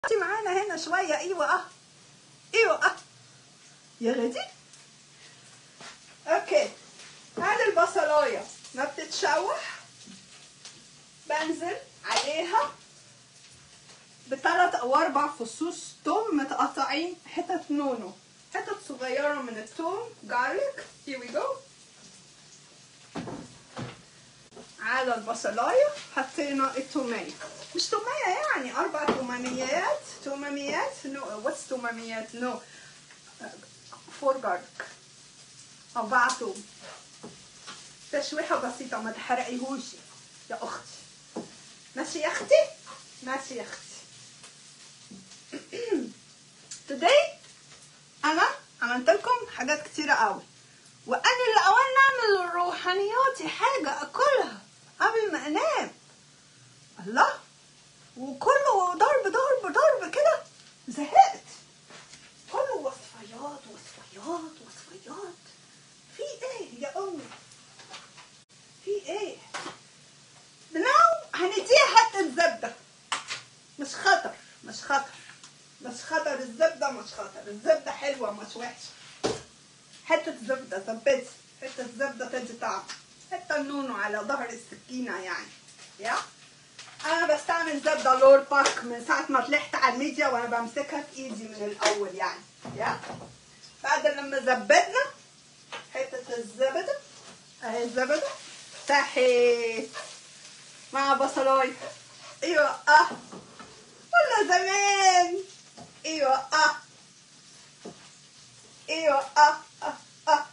انت معانا هنا شويه ايوه اه ايوه اه يا غدي اوكي هذه البصلايه ما بتتشوح بنزل عليها بثلاث او اربع فصوص توم متقطعين حتت نونو حتت صغيره من التوم جارليك here we go على البصلايه حطينا التوميه مش توميه يعني اربع توماميات توماميات نو واتس توماميات نو فور جارليك اربع توم تشويحه بسيطه ما تحرقيهوش يا اختي ماشي يا اختي ماشي يا اختي today انا عملت لكم حاجات كتيره قوي وانا اللي اول نعمل الروحانياتي حاجه اكلها قبل ما انام الله وكله ضرب ضرب ضرب كده زهقت كله وصفيات وصفيات وصفيات في ايه يا امي في ايه ناو هنديها حتى الزبده مش خطر مش خطر مش خطر الزبده مش خطر الزبده حلوه مش وحشه حته زبده ثبتي حته زبده تدي طعم حته النونو على ظهر السكينه يعني يا انا بستعمل زبده لور باك من ساعه ما طلعت على الميديا وانا بمسكها في ايدي من الاول يعني يا بعد لما زبدنا حته الزبده اهي الزبده تحت مع بصلايه ايوه اه ولا زمان ايوه اه ايوه اه اه اه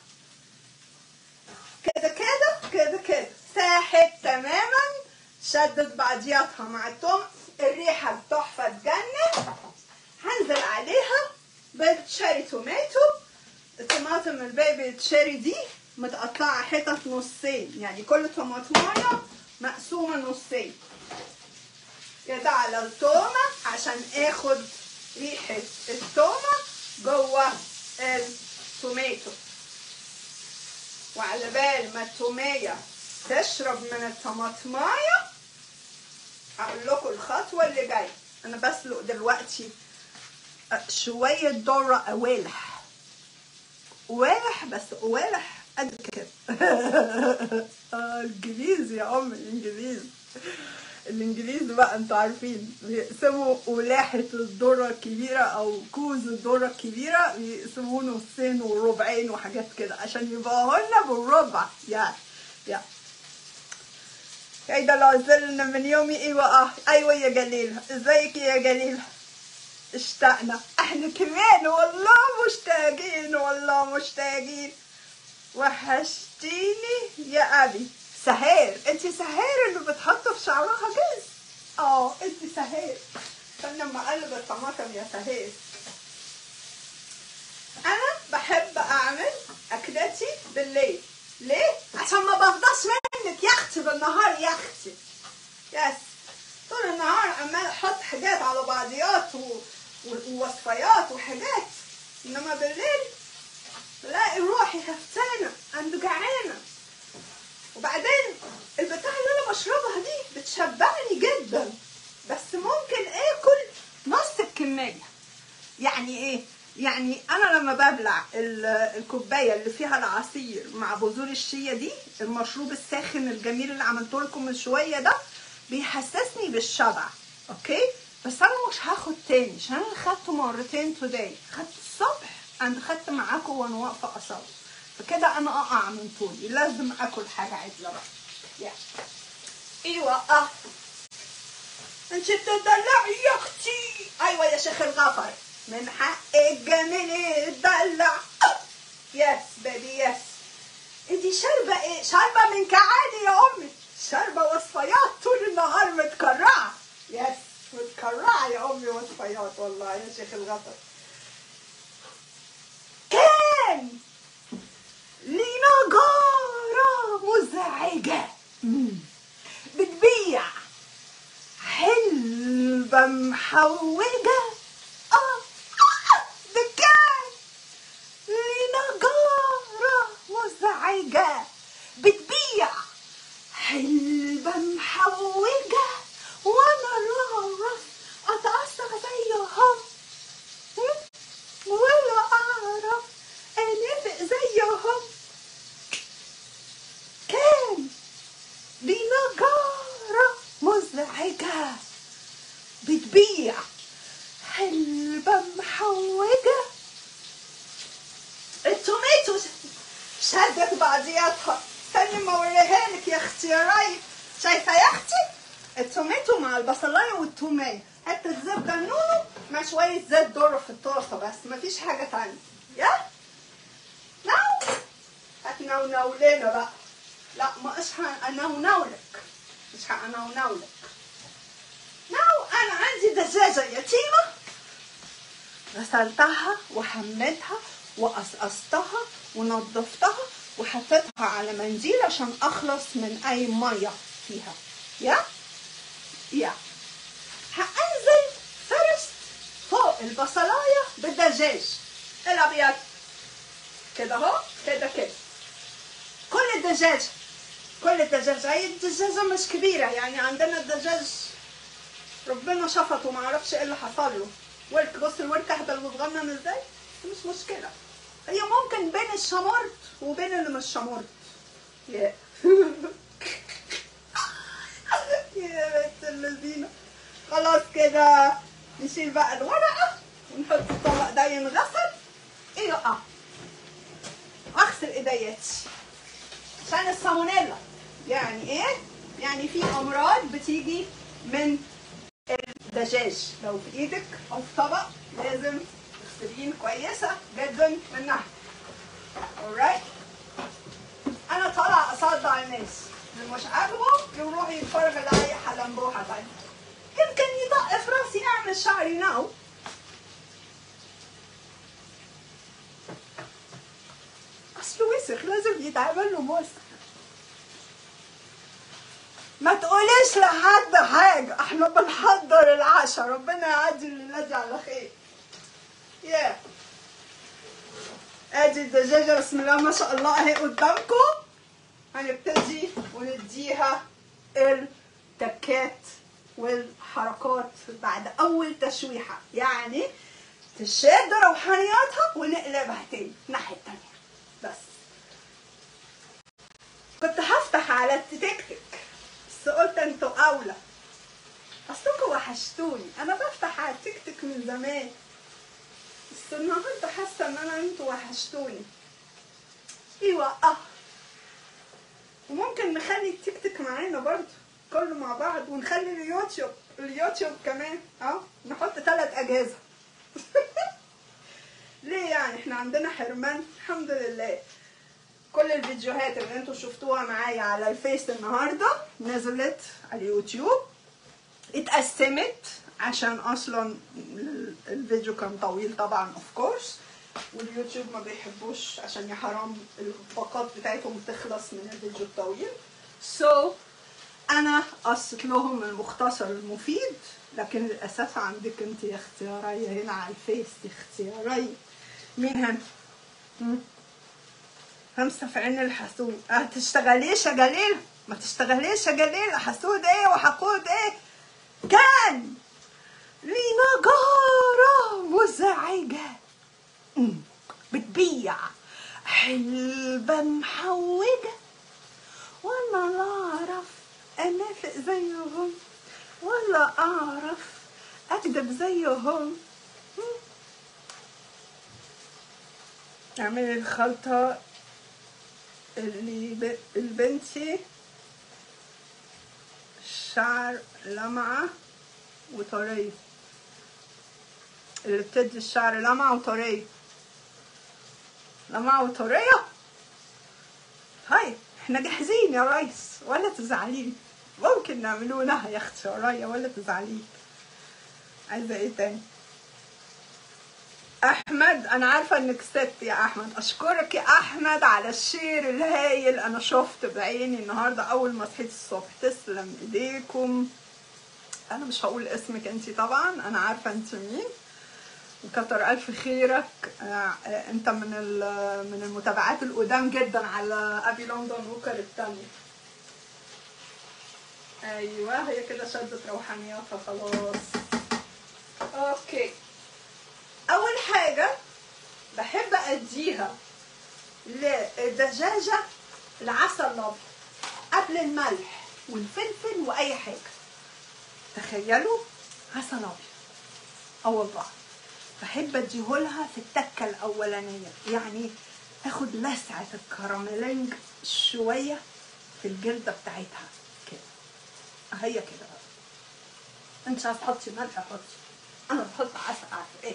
كده كده كده كده ساحت تماما شدت بعضياتها مع التوم الريحة تحفة تجنن هنزل عليها بالتشيري توماتو الطماطم البيبي تشيري دي متقطعة حتت نصين يعني كل طماطماية مقسومة نصين كده على التومة عشان اخد ريحة التومة جوه التوماتو وعلى بال ما التومية تشرب من الطماطماية هقول لكم الخطوة اللي جاية أنا بسلق دلوقتي شوية ذرة قوالح قوالح بس قوالح قد كده آه، انجليزي يا ام الانجليزي الانجليز بقى انتوا عارفين بيقسموا قلاحة الذرة الكبيرة او كوز الذرة الكبيرة بيقسموه نصين وربعين وحاجات كده عشان يبقى لنا بالربع يعني يعني هيدا لو زلنا من يومي ايوه اه ايوه يا جليلة ازيك يا جليلة اشتقنا احنا كمان والله مشتاقين والله مشتاقين وحشتيني يا ابي سهير انت سهير اللي بتحط في شعرها جلد اه انت سهير استنى لما اقلب الطماطم يا سهير انا بحب اعمل اكلاتي بالليل ليه عشان ما بفضاش منك يا اختي بالنهار يا اختي يس طول النهار عمال احط حاجات على بعضيات و... و... ووصفيات وحاجات انما بالليل بلاقي روحي هفتانه انا جعانه وبعدين البتاع اللي انا بشربها دي بتشبعني جدا بس ممكن اكل نص الكميه يعني ايه يعني انا لما ببلع ال- الكوبايه اللي فيها العصير مع بذور الشيا دي المشروب الساخن الجميل اللي عملته لكم من شويه ده بيحسسني بالشبع اوكي بس انا مش هاخد تاني عشان انا خدته مرتين توداي خدته الصبح انا خدت معاكم وانا واقفه اصلي فكده انا اقع من طولي لازم اكل حاجه عدله بقى يا ايوه اه انت بتدلعي يا اختي ايوه يا شيخ الغفر من حق الجميل يدلع يس بيبي يس انت شاربه ايه شاربه من كعادي يا امي شاربه وصفيات طول النهار متكرعه يس متكرعه يا امي وصفيات والله يا شيخ الغفر كان لينا جارة مزعجة مم. بتبيع حلبة محوجة آه آه، ده كان لينا جارة مزعجة بتبيع حلبة محوجة وانا راس اتقصى زيها بعضياتها استني ما اوريها لك يا اختي يا راي شايفه يا اختي التوميتو مع البصلايه والتوميه حته الزبده النونو مع شويه زيت ذره في الطاسه بس مفيش حاجه تانية يا ناو هتنونو لنا بقى لا مش هنونولك مش هنونولك ناو انا عندي دجاجه يتيمه غسلتها وحميتها وقصقصتها ونظفتها وحطيتها على منديل عشان اخلص من اي ميه فيها يا يا هانزل فرست فوق البصلايه بالدجاج الابيض كده اهو كده كده كل الدجاج كل الدجاج هي الدجاجه مش كبيره يعني عندنا الدجاج ربنا شفطه ما اعرفش ايه اللي حصل له ورك بص الورك اهبل وصغنن ازاي مش مشكله هي ممكن بين الشمرت وبين اللي مش شمرت يا يا بنت اللذينه خلاص كده نشيل بقى الورقه ونحط الطبق ده ينغسل ايه اه اغسل ايدياتي عشان السالمونيلا يعني ايه يعني في امراض بتيجي من الدجاج لو في ايدك او في طبق لازم تغسلين كويسه جدا منها alright انا طالعه اصدع الناس اللي مش عاجبه يروح يتفرج على اي حلمبوحه تانية يمكن يدق في راسي اعمل شعري ناو اصله وسخ لازم يتعمل له موسخ ما تقوليش لحد حاجة احنا بنحضر العشاء ربنا يعدي الليلة دي على خير يا ادي الدجاجة بسم الله ما شاء الله اهي قدامكم هنبتدي ونديها التكات والحركات بعد اول تشويحة يعني تشد روحانياتها ونقلبها تاني الناحية التانية بس كنت هفتح على التيك تك بس قلت انتوا اولى اصلكوا وحشتوني انا بفتح على التيك تك من زمان بس النهارده حاسه ان انا انتوا وحشتوني ايوه اه وممكن نخلي التيك تك معانا برضو كله مع بعض ونخلي اليوتيوب اليوتيوب كمان اه نحط ثلاث اجهزه ليه يعني احنا عندنا حرمان الحمد لله كل الفيديوهات اللي انتوا شفتوها معايا على الفيس النهارده نزلت على اليوتيوب اتقسمت عشان اصلا الفيديو كان طويل طبعا اوف كورس واليوتيوب ما بيحبوش عشان يا حرام الباقات بتاعتهم تخلص من الفيديو الطويل سو so, انا قصت لهم المختصر المفيد لكن للاسف عندك انت يا اختيارية هنا على الفيس اختيارية مين هم؟ هم؟ همسة في عين الحسود اه تشتغليش يا جليل ما تشتغليش يا جليل حسود ايه وحقود ايه كان لينا جارة مزعجة مم. بتبيع حلبة محوجة وانا لا اعرف انافق زيهم ولا اعرف اكذب زيهم مم. اعملي الخلطة اللي ب... البنتي الشعر لمعة وطرية اللي بتدي الشعر لمعة وطرية لمعة وطرية هاي احنا جاهزين يا ريس ولا تزعلين ممكن نعملوه لها يا اختي ورايا ولا تزعلين عايزة ايه تاني احمد انا عارفه انك ست يا احمد اشكرك يا احمد على الشير الهايل انا شفت بعيني النهارده اول ما صحيت الصبح تسلم ايديكم انا مش هقول اسمك انت طبعا انا عارفه انت مين وكتر الف خيرك انت من من المتابعات القدام جدا على ابي لندن ووكر التانية ايوه هي كده شدت روحانياتها خلاص اوكي اول حاجه بحب اديها للدجاجه العسل الابيض قبل الملح والفلفل واي حاجه تخيلوا عسل ابيض اه والله بحب اديهولها في التكه الاولانيه يعني اخد لسعة الكراميلينج شوية في الجلدة بتاعتها كده هي كده بقى انت عايز تحطي ملح حطي انا بحط عسل على الفراخ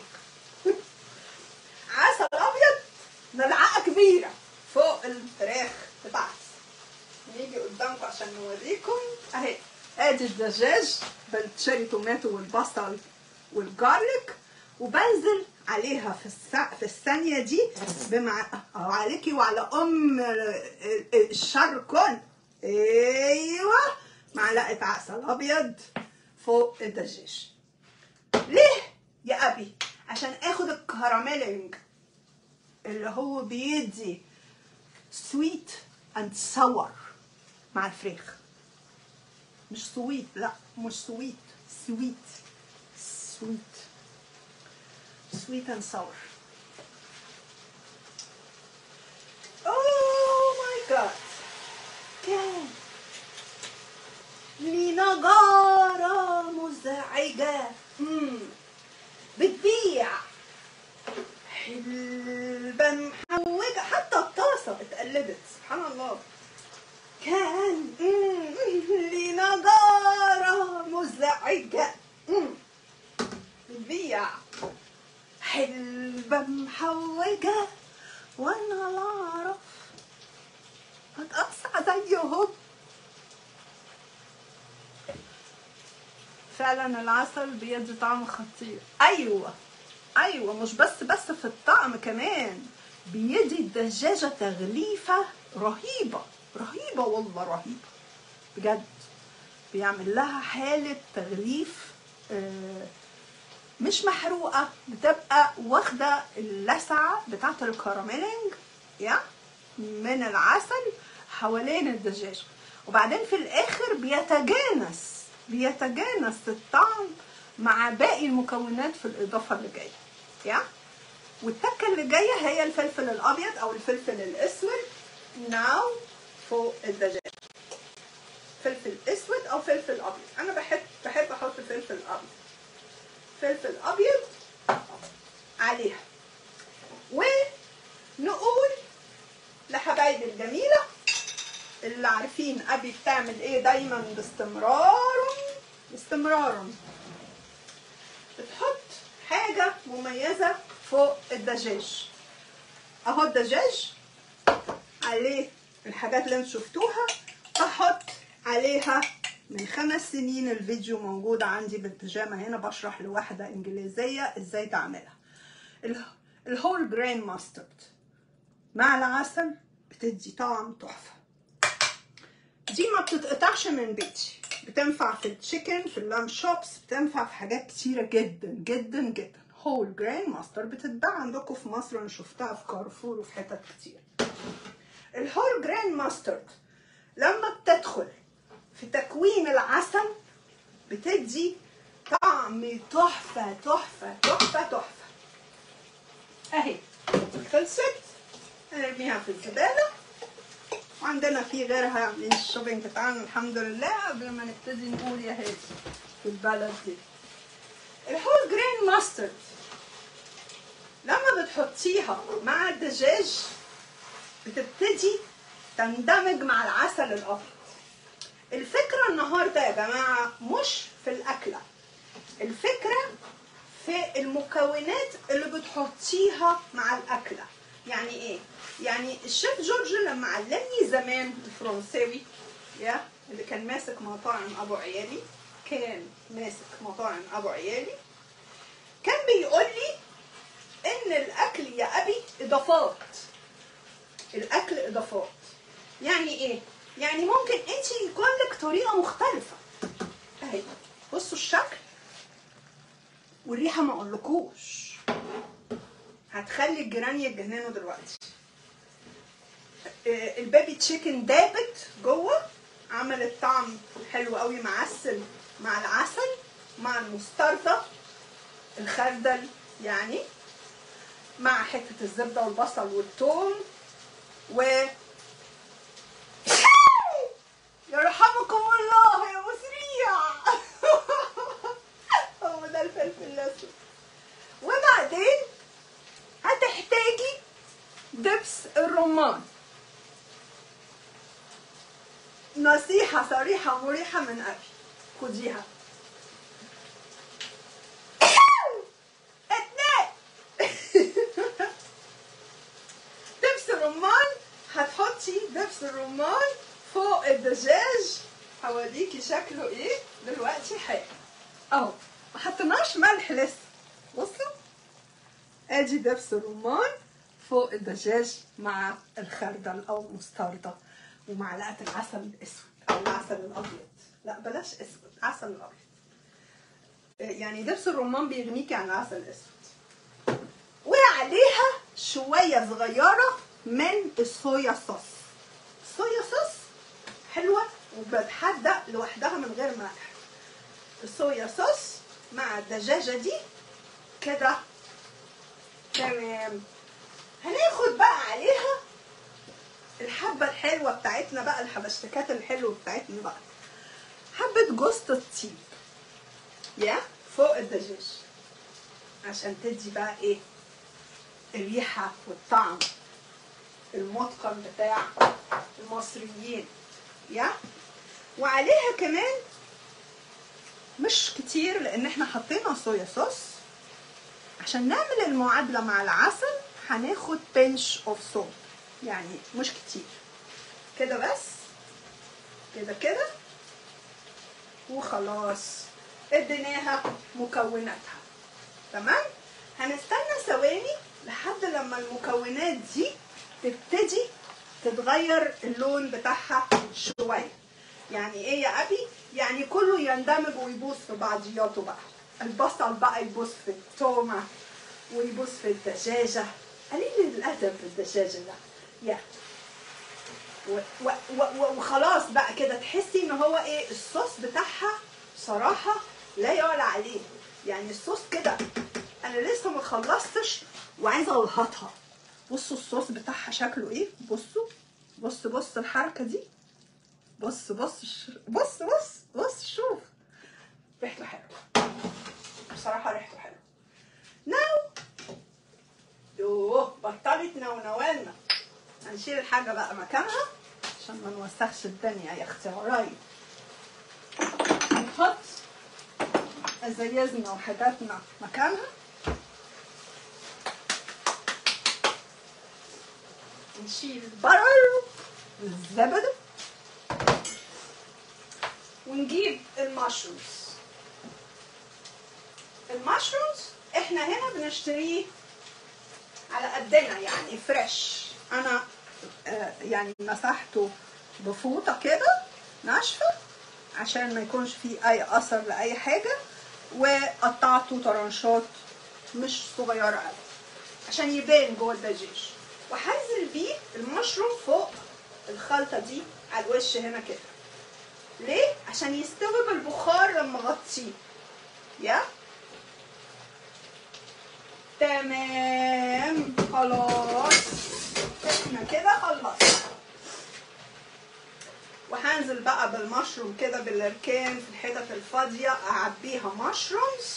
عسل ابيض ملعقة كبيرة فوق الفراخ بتاعتي نيجي قدامكم عشان نوريكم اهي ادي الدجاج بالتشيري توماتو والبصل والجارليك وبنزل عليها في السا... في الثانيه دي بمع أو عليكي وعلى ام الشر كل ايوه معلقه عسل ابيض فوق الدجاج ليه يا ابي عشان اخد الكراميلينج اللي هو بيدي سويت اند ساور مع الفراخ مش سويت لا مش سويت سويت سويت sweet and sour. Oh my god! كان لنجارة مزعجة مم. بتبيع حلبة محوجة حتى الطاسة اتقلبت سبحان الله كان مم. لنجارة مزعجة مم. بتبيع حلبة محوجة وانا لا اعرف هتقطع زيهم فعلا العسل بيدي طعم خطير ايوه ايوه مش بس بس في الطعم كمان بيدي الدجاجة تغليفة رهيبة رهيبة والله رهيبة بجد بيعمل لها حالة تغليف آه مش محروقه بتبقى واخده اللسعه بتاعه الكراميلينج يا من العسل حوالين الدجاج وبعدين في الاخر بيتجانس بيتجانس الطعم مع باقي المكونات في الاضافه اللي جايه يا والتكه اللي جايه هي الفلفل الابيض او الفلفل الاسود ناو فوق الدجاج فلفل اسود او فلفل ابيض انا بحب بحب احط فلفل ابيض فلفل ابيض عليها ونقول لحبايبي الجميله اللي عارفين ابي بتعمل ايه دايما باستمرار باستمرار بتحط حاجه مميزه فوق الدجاج اهو الدجاج عليه الحاجات اللي انتوا شفتوها بحط عليها من خمس سنين الفيديو موجود عندي بالبيجامه هنا بشرح لواحده انجليزيه ازاي تعملها الهول جرين ماسترد مع العسل بتدي طعم تحفه دي ما بتتقطعش من بيتي بتنفع في التشيكن في اللام شوبس بتنفع في حاجات كتيره جدا جدا جدا هول جرين ماسترد بتتباع عندكم في مصر انا شفتها في كارفور وفي حتت كتير الهول جرين ماسترد لما بتدخل في تكوين العسل بتدي طعم تحفة تحفة تحفة تحفة اهي خلصت نرميها في الزبالة وعندنا في غيرها عاملين الشوبينج بتاعنا الحمد لله قبل ما نبتدي نقول يا هادي في البلد دي الهول جرين ماسترد لما بتحطيها مع الدجاج بتبتدي تندمج مع العسل الابيض الفكرة النهاردة يا جماعة مش في الأكلة الفكرة في المكونات اللي بتحطيها مع الأكلة يعني إيه؟ يعني الشيف جورج لما علمني زمان الفرنساوي يا اللي كان ماسك مطاعم أبو عيالي كان ماسك مطاعم أبو عيالي كان بيقول لي إن الأكل يا أبي إضافات الأكل إضافات يعني إيه؟ يعني ممكن انت يكون لك طريقه مختلفه اهي بصوا الشكل والريحه ما اقولكوش هتخلي الجيران يتجننوا دلوقتي البيبي تشيكن دابت جوه عملت طعم حلو قوي معسل مع العسل مع المستردة الخردل يعني مع حتة الزبدة والبصل والثوم و يرحمكم الله يا مسريع هو ده الفلفل الاسود وبعدين هتحتاجي دبس دبس الرمان نصيحة صريحة مريحة من أبي خديها اتنين دبس الرمان هتحطي دبس الرمان فوق الدجاج هوريكي شكله ايه دلوقتي حالا اهو ما حطيناش ملح لسه بصوا ادي دبس الرمان فوق الدجاج مع الخردل او المستردة ومعلقه العسل الاسود او العسل الابيض لا بلاش اسود عسل الابيض يعني دبس الرمان بيغنيكي عن العسل الاسود وعليها شويه صغيره من الصويا صوص الصويا صوص حلوه وبتحدق لوحدها من غير ملح الصويا صوص مع الدجاجه دي كده تمام هناخد بقى عليها الحبة الحلوة بتاعتنا بقى الحبشتكات الحلوة بتاعتنا بقى حبة جوزة الطيب يا فوق الدجاج عشان تدي بقى ايه الريحة والطعم المتقن بتاع المصريين يا وعليها كمان مش كتير لان احنا حطينا صويا صوص عشان نعمل المعادلة مع العسل هناخد بنش اوف سولت يعني مش كتير كده بس كده كده وخلاص اديناها مكوناتها تمام هنستنى ثواني لحد لما المكونات دي تبتدي تتغير اللون بتاعها شويه يعني ايه يا ابي يعني كله يندمج ويبوظ في بعضياته بقى البصل بقى يبوظ في التومه ويبوظ في الدجاجه قليل الادب في الدجاجه ده يا و و و وخلاص بقى كده تحسي ان هو ايه الصوص بتاعها صراحه لا يعلى عليه يعني الصوص كده انا لسه ما خلصتش وعايزه الهطها بصوا الصوص بتاعها شكله ايه بصوا بص بص الحركه دي بص بص بص بص بص شوف ريحته حلوه بصراحه ريحته حلوه ناو يوه بطلت نونوالنا هنشيل الحاجه بقى مكانها عشان ما نوسخش الدنيا يا اختي قريب نحط ازايزنا وحاجاتنا مكانها نشيل البرل والزبده ونجيب المشرومز المشرومز احنا هنا بنشتريه على قدنا يعني فريش انا آه يعني مسحته بفوطه كده ناشفه عشان ما يكونش فيه اي اثر لاي حاجه وقطعته طرنشات مش صغيره قوي عشان يبان جوه الدجاج وهنزل بيه المشروم فوق الخلطه دي على الوش هنا كده ليه عشان يستوي بالبخار لما اغطيه يا تمام خلاص احنا كده خلصنا وهنزل بقى بالمشروم كده بالاركان في الحتت الفاضيه اعبيها مشرومز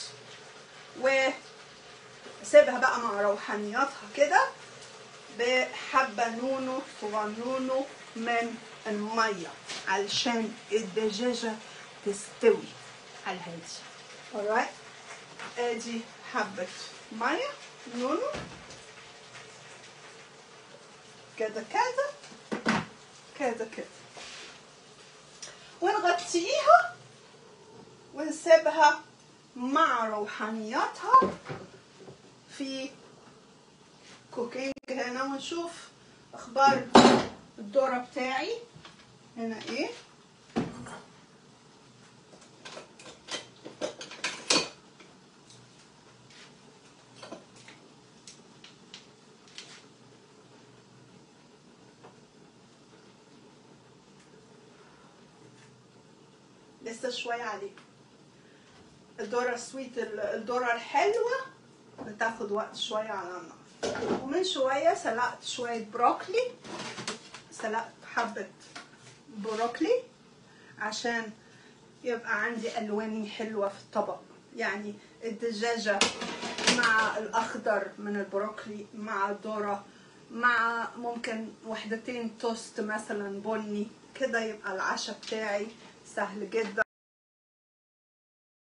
واسيبها بقى مع روحانياتها كده بحبه نونو صغنونو من الميه علشان الدجاجه تستوي على الهادي alright ادي حبه ميه نونو كده كده كده كده ونغطيها ونسيبها مع روحانياتها في كوكينج هنا ونشوف اخبار الذرة بتاعي هنا ايه لسه شوية عليه الذرة السويت الذرة الحلوة بتاخد وقت شوية على النار ومن شوية سلقت شوية بروكلي سلقت حبة بروكلي عشان يبقى عندي ألوان حلوة في الطبق يعني الدجاجة مع الأخضر من البروكلي مع الذرة مع ممكن وحدتين توست مثلا بني كده يبقى العشاء بتاعي سهل جدا